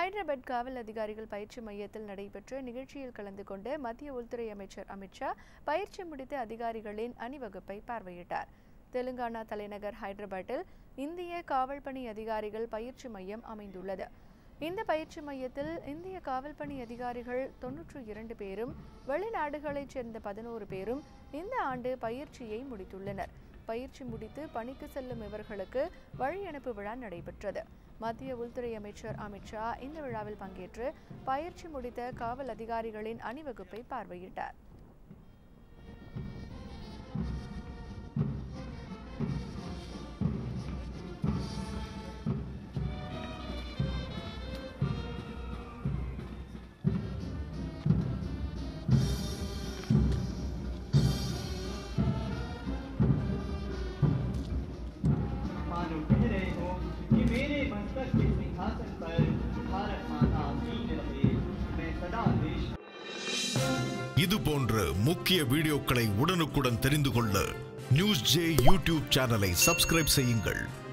ஹைதராபாத் காவல் அதிகாரிகள் பயிற்சி மையத்தில் நடைபெற்ற நிகழ்ச்சியில் கலந்து கொண்டு மத்திய உள்துறை அமைச்சர் அமித்ஷா பயிற்சி முடித்த அதிகாரிகளின் அணிவகுப்பை பார்வையிட்டார் தெலுங்கானா தலைநகர் ஹைதராபாத்தில் இந்திய காவல் பணி அதிகாரிகள் பயிற்சி மையம் அமைந்துள்ளது இந்த பயிற்சி மையத்தில் இந்திய காவல் பணி அதிகாரிகள் தொன்னூற்று இரண்டு பேரும் வெளிநாடுகளைச் சேர்ந்த பதினோரு பேரும் இந்த ஆண்டு பயிற்சியை முடித்துள்ளனர் பயிற்சி முடித்து பணிக்கு செல்லும் இவர்களுக்கு வழி அனுப்பு விழா நடைபெற்றது மத்திய உள்துறை அமைச்சர் அமித்ஷா இந்த விழாவில் பங்கேற்று பயிற்சி முடித்த காவல் அதிகாரிகளின் அணிவகுப்பை பார்வையிட்டார் मानो कह रहे हो कि मेरे मस्तक के सिंहासन पर भारत माता आसीन रहे मैं सदा देश இது போன்ற முக்கிய வீடியோக்களை உடனுக்குடன் தெரிந்து கொள்ள நியூஸ் ஜே யூடியூப் சேனலை சப்ஸ்கிரைப் செய்யுங்கள்